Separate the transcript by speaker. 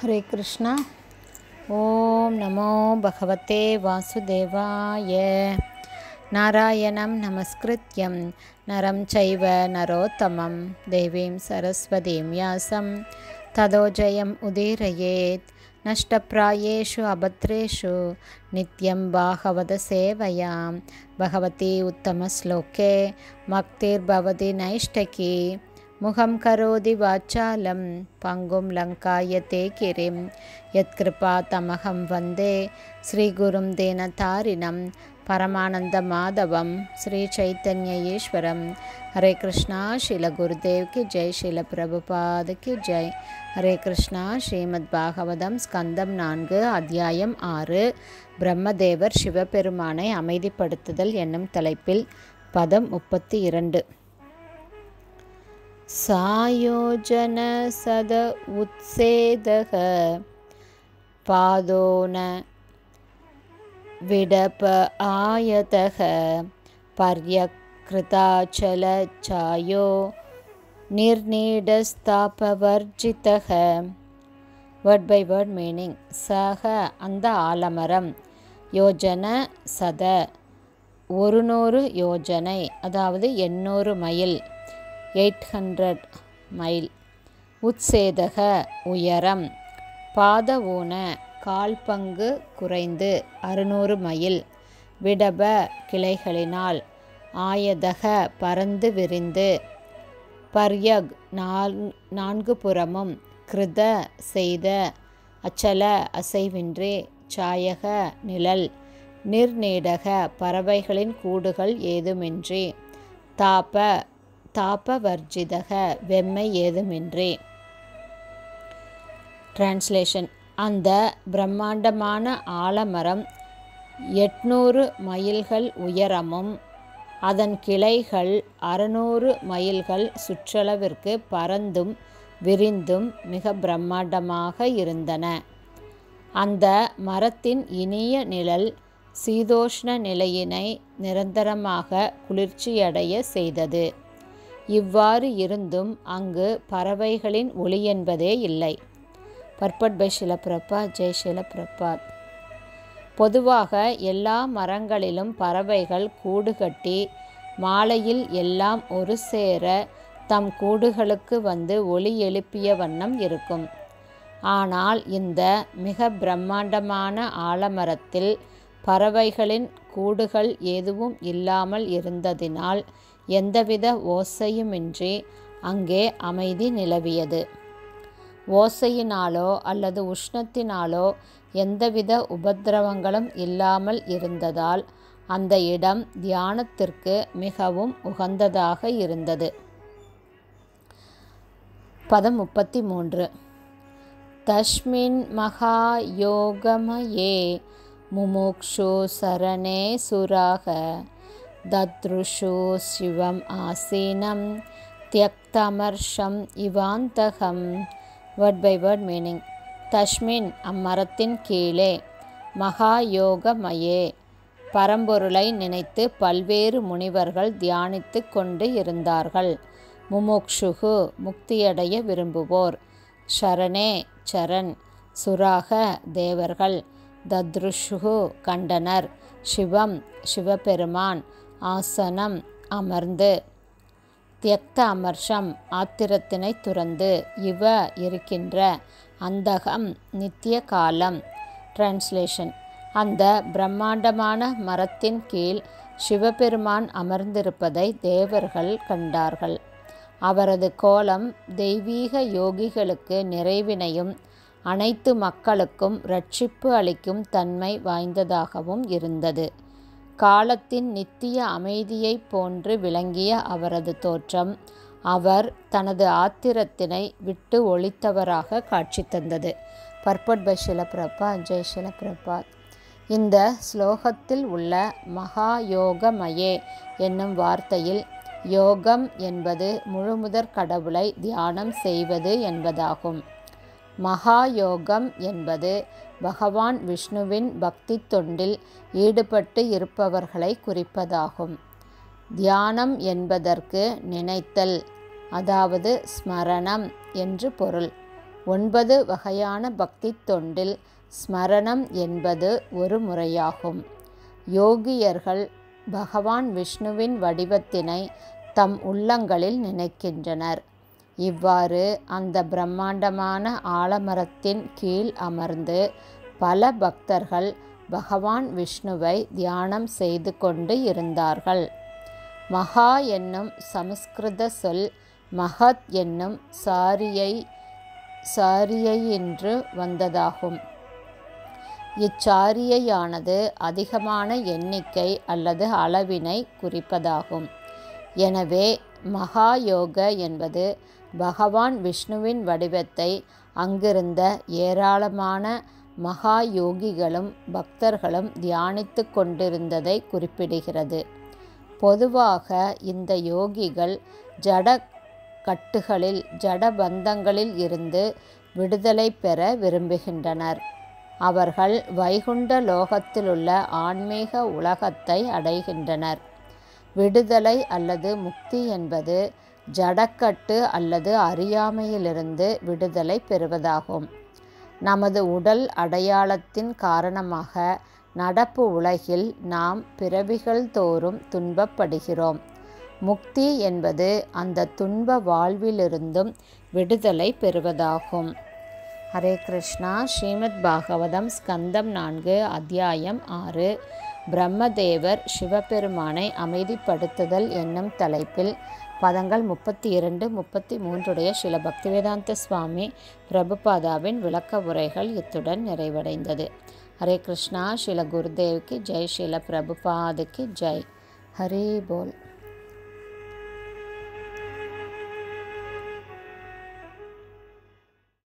Speaker 1: ஹரே கிருஷ்ணா ஓம் நமோ பகவதே வாசுதேவாய நாராயணம் நமஸ்கிருத்யம் நரம் சைவ நரோத்தமம் தேவீம் சரஸ்வதீம் யாசம் ததோ ஜெயம் உதீரயேத் நஷ்டப்பிராயேஷு அபத்ரேஷு நித்யம் பாகவத சேவையாம் பகவதி உத்தமஸ்லோகே மக்திர்பவதி நைஷ்டகி முகம் கரோதி வாச்சாலம் பங்கும் லங்காயத்தே கிரிம் யத்கிருபா தமகம் வந்தே ஸ்ரீகுரும் தேனதாரிணம் பரமானந்த மாதவம் ஸ்ரீ சைத்தன்ய ஈஸ்வரம் ஹரே கிருஷ்ணா ஸ்ரீல குருதேவ் கி ஜெய் ஸ்ரீல பிரபுபாத கி ஜெய் ஹரே கிருஷ்ணா ஸ்ரீமத் பாகவதம் ஸ்கந்தம் நான்கு அத்தியாயம் ஆறு பிரம்மதேவர் சிவபெருமானை அமைதிப்படுத்துதல் என்னும் தலைப்பில் பதம் முப்பத்தி இரண்டு सायोजन सद उत्सेदः पादो न विडप आयतः पर्यकृताचलचायो निर्नीडस्तापवर्जितः வேர்ட் பை வேர்ட் மீனிங் சக அந்த ஆலமரம் யோஜன சத ஒரு நூறு யோஜனை அதாவது எண்ணூறு மைல் எயிட் ஹண்ட்ரட் மைல் உத்சேதக உயரம் பாத ஊன கால் பங்கு குறைந்து அறுநூறு மைல் விடப கிளைகளினால் ஆயதக பறந்து விரிந்து பர்யக் நான்கு புறமும் கிருத செய்த அச்சல அசைவின்றி சாயக நிழல் நிர்நீடக பறவைகளின் கூடுகள் ஏதுமின்றி தாப தாபவர்ஜிதக வெம்மை ஏதுமின்றி டிரான்ஸ்லேஷன் அந்த பிரம்மாண்டமான ஆலமரம் எட்நூறு மைல்கள் உயரமும் அதன் கிளைகள் அறுநூறு மைல்கள் சுற்றளவிற்கு பறந்தும் விரிந்தும் மிக பிரம்மாண்டமாக இருந்தன அந்த மரத்தின் இனிய நிழல் சீதோஷ்ண நிலையினை நிரந்தரமாக குளிர்ச்சியடைய செய்தது இவ்வாறு இருந்தும் அங்கு பறவைகளின் ஒளி என்பதே இல்லை பர்பட் பை ஷிலப்பிரபாத் ஜெய் ஷிலப்பிரபாத் பொதுவாக எல்லா மரங்களிலும் பறவைகள் கூடு கட்டி மாலையில் எல்லாம் ஒரு சேர தம் கூடுகளுக்கு வந்து ஒளி எழுப்பிய வண்ணம் இருக்கும் ஆனால் இந்த மிக பிரம்மாண்டமான ஆலமரத்தில் பறவைகளின் கூடுகள் எதுவும் இல்லாமல் இருந்ததினால் எந்தவித ஓசையுமின்றி அங்கே அமைதி நிலவியது ஓசையினாலோ அல்லது உஷ்ணத்தினாலோ எந்தவித உபத்திரவங்களும் இல்லாமல் இருந்ததால் அந்த இடம் தியானத்திற்கு மிகவும் உகந்ததாக இருந்தது பதம் முப்பத்தி மூன்று தஸ்மின் மகா யோகமயே முமுக்ஷு சரணே சுராக தத்ருஷு சிவம் ஆசீனம் தியக்தமர்ஷம் இவாந்தகம் வேர்ட் பை வேர்ட் மீனிங் தஸ்மின் அம்மரத்தின் கீழே மகா யோகமயே பரம்பொருளை நினைத்து பல்வேறு முனிவர்கள் தியானித்து கொண்டு இருந்தார்கள் முமுக்ஷுகு முக்தியடைய விரும்புவோர் ஷரணே சரண் சுராக தேவர்கள் தத்ருஷுகு கண்டனர் சிவம் சிவபெருமான் ஆசனம் அமர்ந்து தியக்த அமர்ஷம் ஆத்திரத்தினை துறந்து இவ இருக்கின்ற அந்தகம் நித்திய காலம் டிரான்ஸ்லேஷன் அந்த பிரம்மாண்டமான மரத்தின் கீழ் சிவபெருமான் அமர்ந்திருப்பதை தேவர்கள் கண்டார்கள் அவரது கோலம் தெய்வீக யோகிகளுக்கு நிறைவினையும் அனைத்து மக்களுக்கும் ரட்சிப்பு அளிக்கும் தன்மை வாய்ந்ததாகவும் இருந்தது காலத்தின் நித்திய அமைதியை போன்று விளங்கிய அவரது தோற்றம் அவர் தனது ஆத்திரத்தினை விட்டு ஒழித்தவராக காட்சி தந்தது பர்பட் பை ஷிலப்பிரபா ஜெய் ஷிலப்பிரபாத் இந்த ஸ்லோகத்தில் உள்ள மகா யோகமயே என்னும் வார்த்தையில் யோகம் என்பது முழுமுதற் கடவுளை தியானம் செய்வது என்பதாகும் மகா யோகம் என்பது பகவான் விஷ்ணுவின் பக்தி தொண்டில் ஈடுபட்டு இருப்பவர்களை குறிப்பதாகும் தியானம் என்பதற்கு நினைத்தல் அதாவது ஸ்மரணம் என்று பொருள் ஒன்பது வகையான பக்தி தொண்டில் ஸ்மரணம் என்பது ஒரு முறையாகும் யோகியர்கள் பகவான் விஷ்ணுவின் வடிவத்தினை தம் உள்ளங்களில் நினைக்கின்றனர் இவ்வாறு அந்த பிரம்மாண்டமான ஆலமரத்தின் கீழ் அமர்ந்து பல பக்தர்கள் பகவான் விஷ்ணுவை தியானம் செய்து கொண்டு இருந்தார்கள் மகா என்னும் சமஸ்கிருத சொல் மகத் என்னும் சாரியை சாரியை என்று வந்ததாகும் இச்சாரியையானது அதிகமான எண்ணிக்கை அல்லது அளவினை குறிப்பதாகும் எனவே மகா யோக என்பது பகவான் விஷ்ணுவின் வடிவத்தை அங்கிருந்த ஏராளமான மகா யோகிகளும் பக்தர்களும் தியானித்து கொண்டிருந்ததை குறிப்பிடுகிறது பொதுவாக இந்த யோகிகள் ஜட கட்டுகளில் ஜட பந்தங்களில் இருந்து விடுதலை பெற விரும்புகின்றனர் அவர்கள் வைகுண்ட லோகத்திலுள்ள ஆன்மீக உலகத்தை அடைகின்றனர் விடுதலை அல்லது முக்தி என்பது ஜடக்கட்டு அல்லது அறியாமையிலிருந்து விடுதலை பெறுவதாகும் நமது உடல் அடையாளத்தின் காரணமாக நடப்பு உலகில் நாம் பிறவிகள் தோறும் துன்பப்படுகிறோம் முக்தி என்பது அந்த துன்ப வாழ்விலிருந்தும் விடுதலை பெறுவதாகும் ஹரே கிருஷ்ணா ஸ்ரீமத் பாகவதம் ஸ்கந்தம் நான்கு அத்தியாயம் ஆறு பிரம்மதேவர் சிவபெருமானை அமைதிப்படுத்துதல் என்னும் தலைப்பில் பதங்கள் முப்பத்தி இரண்டு முப்பத்தி மூன்றுடைய சில பக்திவேதாந்த சுவாமி பிரபுபாதாவின் விளக்க உரைகள் இத்துடன் நிறைவடைந்தது ஹரே கிருஷ்ணா ஸ்ரீல குருதேவ்க்கு ஜெய் ஸ்ரீல பிரபுபாதுக்கு ஜெய் ஹரி போல்